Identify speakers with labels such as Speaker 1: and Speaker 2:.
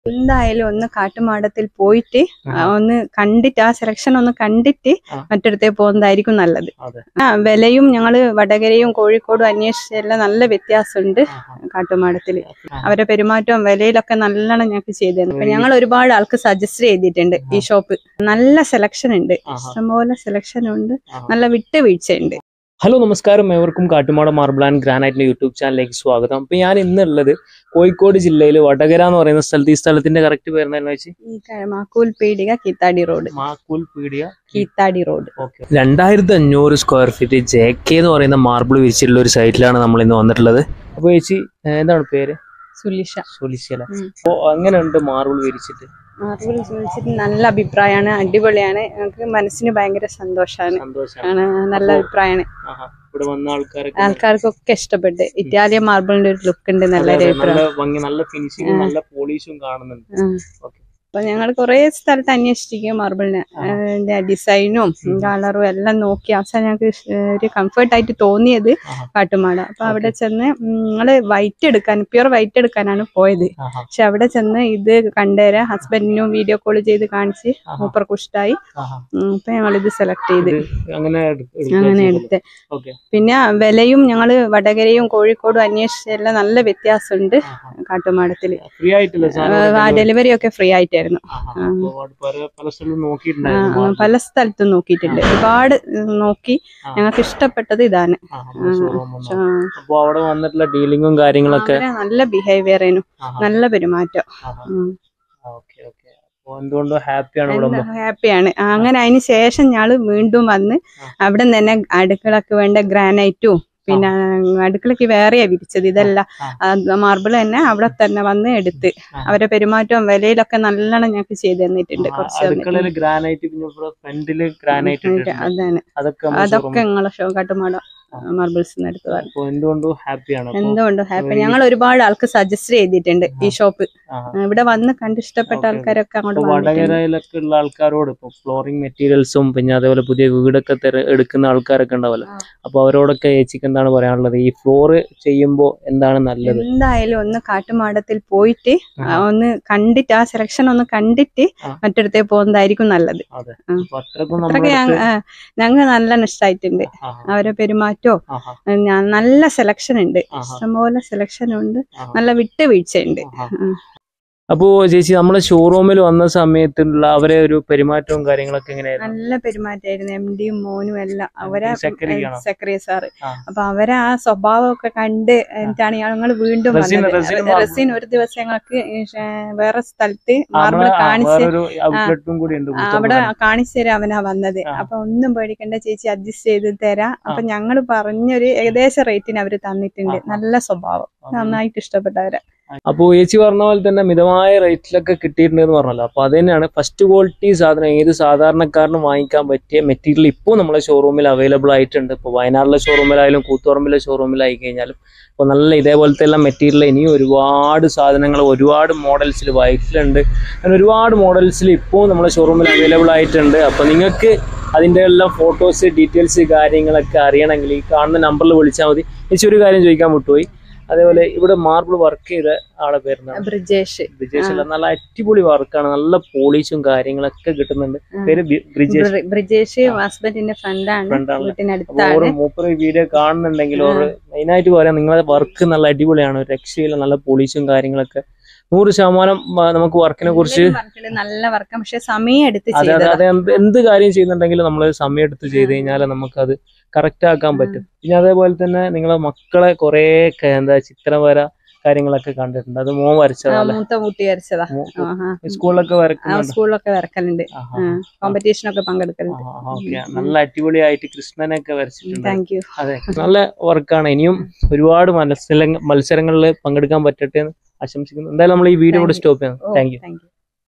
Speaker 1: എന്തായാലും ഒന്ന് കാട്ടുമാടത്തിൽ പോയിട്ട് ആ,
Speaker 2: ആഹാ.
Speaker 1: ഒന്ന് കണ്ടിട്ട് ആ സെലക്ഷൻ ഒന്ന് കണ്ടിട്ട്
Speaker 2: ആ.
Speaker 1: മറ്റൊരുത്തേ പോകുന്നതായിരിക്കും നല്ലത്
Speaker 2: അതെ.
Speaker 1: ആ വിലയും ഞങ്ങള് വടകരയും കോഴിക്കോടും അന്വേഷിച്ചെല്ലാം നല്ല വ്യത്യാസമുണ്ട് കാട്ടുമാടത്തില് അവരെ പെരുമാറ്റവും വിലയിലൊക്കെ നല്ലോണം ഞങ്ങൾക്ക് ചെയ്തിരുന്നു അപ്പൊ ഞങ്ങൾ ഒരുപാട് ആൾക്ക് സജസ്റ്റ് ചെയ്തിട്ടുണ്ട് ഈ ഷോപ്പ് നല്ല സെലക്ഷൻ ഉണ്ട്
Speaker 2: ആഹാ.
Speaker 1: ഇഷ്ടംപോലെ സെലക്ഷൻ ഉണ്ട്
Speaker 2: ആഹാ.
Speaker 1: നല്ല വിട്ടുവീഴ്ചയുണ്ട്
Speaker 2: ഹലോ നമസ്കാരം ഏവർക്കും കാട്ടുമാട മാർബിൾ ആൻഡ് ഗ്രാനൈറ്റിന്റെ യൂട്യൂബ് ചാനലിലേക്ക് സ്വാഗതം അപ്പൊ ഞാൻ ഇന്നുള്ളത് കോഴിക്കോട് ജില്ലയിൽ വടകര എന്ന് പറയുന്ന സ്ഥലത്ത് ഈ സ്ഥലത്തിന്റെ കറക്റ്റ് പേര് എന്താണെന്ന് വെച്ച്
Speaker 1: ഈ ക- Makkool Peedika Keethadi road
Speaker 2: Makkool Peedika
Speaker 1: Keethadi road
Speaker 2: okay രണ്ടായിരത്തി അഞ്ഞൂറ് സ്ക്വയർ ഫീറ്റ് ജെ കെ എന്ന് പറയുന്ന മാർബിൾ വിരിച്ചിട്ടുള്ള ഒരു സൈറ്റിലാണ് നമ്മൾ ഇന്ന് വന്നിട്ടുള്ളത് അപ്പൊ ചേച്ചി ഏ, എന്താണ് പേര്
Speaker 1: സുലിഷ
Speaker 2: സൊലിശല
Speaker 1: ഉം.
Speaker 2: അപ്പൊ അങ്ങനെയുണ്ട് മാർബിൾ വിരിച്ചിട്ട്
Speaker 1: മാർബിൾ വിളിച്ചിട്ട് നല്ല അഭിപ്രായമാണ് അടിപൊളിയാണ് ഞങ്ങൾക്ക് മനസ്സിന് ഭയങ്കര സന്തോഷമാണ്
Speaker 2: സന്തോഷമാണ്
Speaker 1: ആണ് നല്ല
Speaker 2: അപ്പോ-
Speaker 1: അഭിപ്രായമാണ്
Speaker 2: ആഹാ. ഇവിടെ വന്ന ആൾക്കാരൊക്കെ
Speaker 1: ആൾക്കാർക്കൊക്കെ ഇഷ്ടപ്പെട്ട് ഇറ്റാലിയൻ മാർബിളിന്റെ ഒരു ലുക്ക് ഉണ്ട് നല്ല
Speaker 2: അതെ,
Speaker 1: ഒരു
Speaker 2: അതെ, നല്ല
Speaker 1: അഭിപ്രായം
Speaker 2: ഭംഗി നല്ല ഫിനിഷിംഗ്
Speaker 1: ആ.
Speaker 2: നല്ല പോളിഷും കാണുന്നുണ്ട്
Speaker 1: ഉം.
Speaker 2: ഓക്കെ
Speaker 1: അപ്പൊ ഞങ്ങൾ കുറെ സ്ഥലത്ത് അന്വേഷിച്ചിരിക്കും മാർബിളിന് അതിന്റെ ഡിസൈനും
Speaker 2: ഉം.
Speaker 1: കളറും എല്ലാം നോക്കി അവസാനം ഞങ്ങൾക്ക് ഒരു കംഫർട്ട് ആയിട്ട് തോന്നിയത്
Speaker 2: ആഹാ.
Speaker 1: കാട്ടുമാട അപ്പൊ അവിടെ ചെന്ന് ഞങ്ങള് വൈറ്റ് എടുക്കാൻ പ്യുർ വൈറ്റ് എടുക്കാനാണ് പോയത്
Speaker 2: ആഹാ.
Speaker 1: പക്ഷെ അവിടെ ചെന്ന് ഇത് കണ്ടുതരാം ഹസ്ബൻഡിനും വീഡിയോ കോൾ ചെയ്ത് കാണിച്ച്
Speaker 2: ആഹാ.
Speaker 1: മൂപ്പർക്ക് ഇഷ്ടമായി
Speaker 2: ആഹാ.
Speaker 1: ഉം, അപ്പൊ ഞങ്ങൾ ഇത് സെലക്ട് ചെയ്ത്
Speaker 2: ഇത് അങ്ങനെ എടു- എടുക്കുക
Speaker 1: അങ്ങനെ
Speaker 2: ചെയ്തത്.
Speaker 1: എടുത്ത്
Speaker 2: ഓക്കെ
Speaker 1: പിന്നെ വിലയും ഞങ്ങള് വടകരയും കോഴിക്കോടും അന്വേഷിച്ചെല്ലാം നല്ല വ്യത്യാസമുണ്ട് കാട്ടുമാടത്തില്
Speaker 2: ഫ്രീ ആയിട്ടില്ല
Speaker 1: ആ ഡെലിവറി ഒക്കെ ഫ്രീ ആയിട്ടായിരുന്നു ആ.
Speaker 2: പല സ്ഥലത്തും
Speaker 1: ആ,
Speaker 2: നോക്കിയിട്ടുണ്ടായിരുന്നു
Speaker 1: ആ, പല സ്ഥലത്തും നോക്കിയിട്ടുണ്ട് ഒരുപാട് ഉം, നോക്കി
Speaker 2: ആ.
Speaker 1: ഞങ്ങൾക്ക് ഇഷ്ടപ്പെട്ടത് ഇതാണ്
Speaker 2: ആ, നമ്മുടെ showroom ഒന്ന്.
Speaker 1: ആ,
Speaker 2: അപ്പൊ അവിടെ വന്നിട്ടുള്ള ഡീലിങ്ങും കാര്യങ്ങളൊക്കെ
Speaker 1: അവരെ നല്ല ബിഹേവിയർ ആയിരുന്നു
Speaker 2: ആഹാ.
Speaker 1: നല്ല പെരുമാറ്റം
Speaker 2: ആഹാ.
Speaker 1: ഉം.
Speaker 2: ഓക്കെ ഓക്കെ അപ്പൊ എന്തുകൊണ്ടും ഹാപ്പിയാണ് ഇവിടെ
Speaker 1: എന്താ ഹാപ്പിയാണ് അങ്ങനെ അതിന് ശേഷം ഞങ്ങള് വീണ്ടും വന്ന്
Speaker 2: ആ.
Speaker 1: അവിടെ നിന്ന് തന്നെ അടുക്കളക്ക് വേണ്ട ഗ്രാനൈറ്റും പിന്നെ അടുക്കളക്ക് വേറെയാ വിരിച്ചത് ഇതല്ല
Speaker 2: ആ.
Speaker 1: മാർബിൾ തന്നെ അവിടെ തന്നെ വന്ന് എടുത്ത്
Speaker 2: ആ.
Speaker 1: അവരെ പെരുമാറ്റവും വിലയിലൊക്കെ നല്ലോണം ഞങ്ങൾക്ക് ചെയ്ത് തന്നിട്ടുണ്ട് കുറച്ച്
Speaker 2: അടുക്കളയില് ഗ്രാനൈറ്റ് പിന്നെ ഇവിടെ ഫ്രണ്ടില് ഗ്രാനൈറ്റ്
Speaker 1: തന്നിട്ടുണ്ട്. അതാണ്
Speaker 2: അതൊക്കെ നമ്മുടെ
Speaker 1: അതൊക്കെ
Speaker 2: showroom-
Speaker 1: ഞങ്ങളെ ഷോ കാട്ടുമാട
Speaker 2: ആ.
Speaker 1: മാർബിൾസ് എടുത്തതാണ്
Speaker 2: അപ്പൊ എന്തുകൊണ്ടും ഹാപ്പിയാണ് അപ്പൊ
Speaker 1: എന്തുകൊണ്ടും ഹാപ്പി
Speaker 2: ഈ-
Speaker 1: ഞങ്ങൾ ഒരുപാട് ആൾക്ക് സജസ്റ്റ് ചെയ്തിട്ടുണ്ട് ഈ ഷോപ്പ്
Speaker 2: ആഹാ.
Speaker 1: ഇവിടെ വന്ന് കണ്ട് ഇഷ്ടപ്പെട്ട
Speaker 2: ഓക്കേ, ഓക്കേ.
Speaker 1: ആൾക്കാരൊക്കെ അങ്ങോട്ട്
Speaker 2: ഇപ്പൊ
Speaker 1: വന്നിട്ടുണ്ട്
Speaker 2: വടകരയിലൊക്കെ ഉള്ള ആൾക്കാരോട് ഇപ്പൊ ഫ്ലോറിംഗ് മെറ്റീരിയൽസും പിന്നെ അതേപോലെ പുതിയ വീടൊക്കെ തെര- എടുക്കുന്ന ആൾക്കാരൊക്കെ ഉണ്ടാവല്ലോ
Speaker 1: ആ.
Speaker 2: അപ്പൊ അവരോടൊക്കെ ചേച്ചിക്ക് എന്താണ് പറയാനുള്ളത് ഈ ഫ്ലോറ് ചെയ്യുമ്പോ എന്താണ് നല്ലത്
Speaker 1: എന്തായാലും ഒന്ന് കാട്ടുമാടത്തിൽ പോയിട്ട് ആ,
Speaker 2: ആഹാ.
Speaker 1: ഒന്ന് കണ്ടിട്ട് ആ സെലക്ഷൻ ഒന്ന് കണ്ടിട്ട്
Speaker 2: ആ.
Speaker 1: മറ്റൊരുത്തേ പോകുന്നതായിരിക്കും നല്ലത്
Speaker 2: അതെ
Speaker 1: ആ.
Speaker 2: അപ്പൊ അത്രക്കും
Speaker 1: അത്രയ്ക്ക്
Speaker 2: നമ്മുടെ
Speaker 1: ഞങ്ങൾ നല്ല ഇഷ്ടമായിട്ടുണ്ട്
Speaker 2: ആഹാ.
Speaker 1: അവരെ പെരുമാറ്റവും
Speaker 2: ആഹാ.
Speaker 1: ഞാൻ നല്ല സെലക്ഷൻ ഉണ്ട്
Speaker 2: ആഹാ.
Speaker 1: ഇഷ്ടംപോലെ സെലക്ഷൻ ഉണ്ട്
Speaker 2: ആഹാ.
Speaker 1: നല്ല വിട്ടുവീഴ്ചയുണ്ട്
Speaker 2: ആഹാ.
Speaker 1: ഉം.
Speaker 2: അപ്പോ ചേച്ചി നമ്മളെ ഷോറൂമിൽ വന്ന സമയത്തുള്ള അവരെ ഒരു പെരുമാറ്റവും കാര്യങ്ങളൊക്കെ എങ്ങനെയായിരുന്നു
Speaker 1: നല്ല പെരുമാറ്റമായിരുന്നു എം ഡിയും മോനും എല്ലാം അവരെ
Speaker 2: സെക്രട്ടറിയാണോ?
Speaker 1: സെക്രട്ടറി സാറ്
Speaker 2: ആ.
Speaker 1: അപ്പൊ അവരെ ആ സ്വഭാവമൊക്കെ കണ്ട് എന്നിട്ടാണ് ഞങ്ങൾ വീണ്ടും
Speaker 2: റസീൻ-
Speaker 1: വന്നത്
Speaker 2: റസീൻ
Speaker 1: അവ-
Speaker 2: മാർബിൾ.
Speaker 1: റസീൻ ഒരു ദിവസം ഞങ്ങൾക്ക് ഈ ഷ- വേറെ സ്ഥലത്ത്
Speaker 2: ആ,
Speaker 1: മാർബിൾ
Speaker 2: നമ്മളെ ആ
Speaker 1: കാണിച്ച്
Speaker 2: വേറൊരു ഔട്ട്ലെറ്റും കൂടി ഉണ്ട്
Speaker 1: ആ, അവിടെ കാണിച്ചു തരാൻ അവനാ വന്നത്
Speaker 2: ആ.
Speaker 1: അപ്പൊ ഒന്നും പേടിക്കണ്ട ചേച്ചി അഡ്ജസ്റ്റ് ചെയ്ത് തരാം അപ്പൊ ഞങ്ങൾ പറഞ്ഞൊരു ഏകദേശ റേറ്റിന് അവര് തന്നിട്ടുണ്ട്
Speaker 2: ആ, ആ.
Speaker 1: നല്ല സ്വഭാവം നന്നായിട്ട് ഇഷ്ടപ്പെട്ടവരെ
Speaker 2: അപ്പൊ ചേച്ചി പറഞ്ഞ പോലെ തന്നെ മിതമായ റേറ്റിലൊക്കെ കിട്ടിയിട്ടുണ്ടെന്ന് പറഞ്ഞല്ലോ അപ്പൊ അത് തന്നെയാണ് ഫസ്റ്റ് ക്വാളിറ്റി സാധനം ഏത് സാധാരണക്കാരനും വാങ്ങിക്കാൻ പറ്റിയ മെറ്റീരിയൽ ഇപ്പോൾ നമ്മളെ ഷോറൂമിൽ അവൈലബിൾ ആയിട്ടുണ്ട് ഇപ്പോൾ വയനാട്ടിലെ ഷോറൂമിലായാലും കൂത്തുപറമ്പിലെ ഷോറൂമിലായി കഴിഞ്ഞാലും ഇപ്പോൾ നല്ല ഇതേപോലത്തെ എല്ലാം മെറ്റീരിയൽ ഇനിയും ഒരുപാട് സാധനങ്ങൾ ഒരുപാട് മോഡൽസിൽ വൈറ്റിലുണ്ട് അങ്ങനെ ഒരുപാട് മോഡൽസിൽ ഇപ്പോൾ നമ്മളെ ഷോറൂമിൽ അവൈലബിൾ ആയിട്ടുണ്ട് അപ്പോൾ നിങ്ങൾക്ക് അതിൻ്റെ എല്ലാം ഫോട്ടോസ് ഡീറ്റെയിൽസ് കാര്യങ്ങളൊക്കെ അറിയണമെങ്കിൽ ഈ കാണുന്ന നമ്പറിൽ വിളിച്ചാൽ മതി ചേച്ചി ഒരു കാര്യം ചോദിക്കാൻ വിട്ടുപോയി അതേപോലെ ഇവിടെ മാർബിൾ വർക്ക് ചെയ്ത ആളെ പേരുന്നാണ്
Speaker 1: ബ്രിജേഷ്
Speaker 2: ബ്രിജേഷ് അല്ല നല്ല അടിപൊളി വർക്കാണ് നല്ല പോളിഷും കാര്യങ്ങളൊക്കെ കിട്ടുന്നുണ്ട്
Speaker 1: ആ.
Speaker 2: പേര് ബി- ബ്രിജേഷ്
Speaker 1: ബ്രി- ബ്രിജേഷ് ഹസ്ബൻഡിന്റെ ഫ്രണ്ടാണ്
Speaker 2: Friend ആണ്. അപ്പൊ
Speaker 1: വീട്ടിനടുത്താണ്
Speaker 2: ഓരോ മൂപ്പര് വീഡിയോ കാണുന്നുണ്ടെങ്കിൽ ഓരോ മെയിനായിട്ട് പറയാം നിങ്ങളെ വർക്ക് നല്ല അടിപൊളിയാണ് ഒരു രക്ഷയില്ല നല്ല പോളിഷും കാര്യങ്ങളൊക്കെ നൂറ് ശതമാനം ആ, നമുക്ക് വർക്കിനെ കുറിച്ച്
Speaker 1: എല്ലാരും പറഞ്ഞിട്ടുണ്ട് നല്ല വർക്കാം പക്ഷെ സമയം എടുത്ത്
Speaker 2: അതെ അതെ
Speaker 1: ചെയ്തതാ
Speaker 2: അതെ എന്ത് എന്ത് കാര്യം ചെയ്യുന്നുണ്ടെങ്കിലും നമ്മൾ സമയം എടുത്ത് ചെയ്ത് കഴിഞ്ഞാൽ നമുക്കത് കറക്റ്റ് ആക്കാൻ പറ്റും പിന്നെ അതേപോലെ തന്നെ നിങ്ങളെ മക്കളെ കുറെ എന്താ ചിത്രവര കാര്യങ്ങളൊക്കെ കണ്ടിട്ടുണ്ട് അത് മോൻ
Speaker 1: ആ,
Speaker 2: വരച്ചതല്ലേ
Speaker 1: മൂത്ത കുട്ടി വരച്ചതാ
Speaker 2: മോ-
Speaker 1: ആഹാ.
Speaker 2: സ്കൂളിലൊക്കെ
Speaker 1: ആ,
Speaker 2: വരക്കുന്നുണ്ട്
Speaker 1: സ്കൂളിലൊക്കെ വരക്കലുണ്ട്
Speaker 2: ആഹാ.
Speaker 1: കോമ്പറ്റീഷനൊക്കെ പങ്കെടുക്കലുണ്ട്
Speaker 2: ആ, ഓക്കെ നല്ല അടിപൊളിയായിട്ട് കൃഷ്ണനൊക്കെ വരച്ചിട്ടുണ്ട്
Speaker 1: താങ്ക് യു
Speaker 2: അതെ നല്ല വർക്കാണ് ഇനിയും ഒരുപാട് മത്സര മത്സരങ്ങളിൽ പങ്കെടുക്കാൻ പറ്റട്ടെ എന്ന് ആശംസിക്കുന്നു എന്തായാലും നമ്മൾ ഈ വീഡിയോ കൂടെ സ്റ്റോപ്പ് ചെയ്യാം താങ്ക് യു
Speaker 1: താങ്ക് യു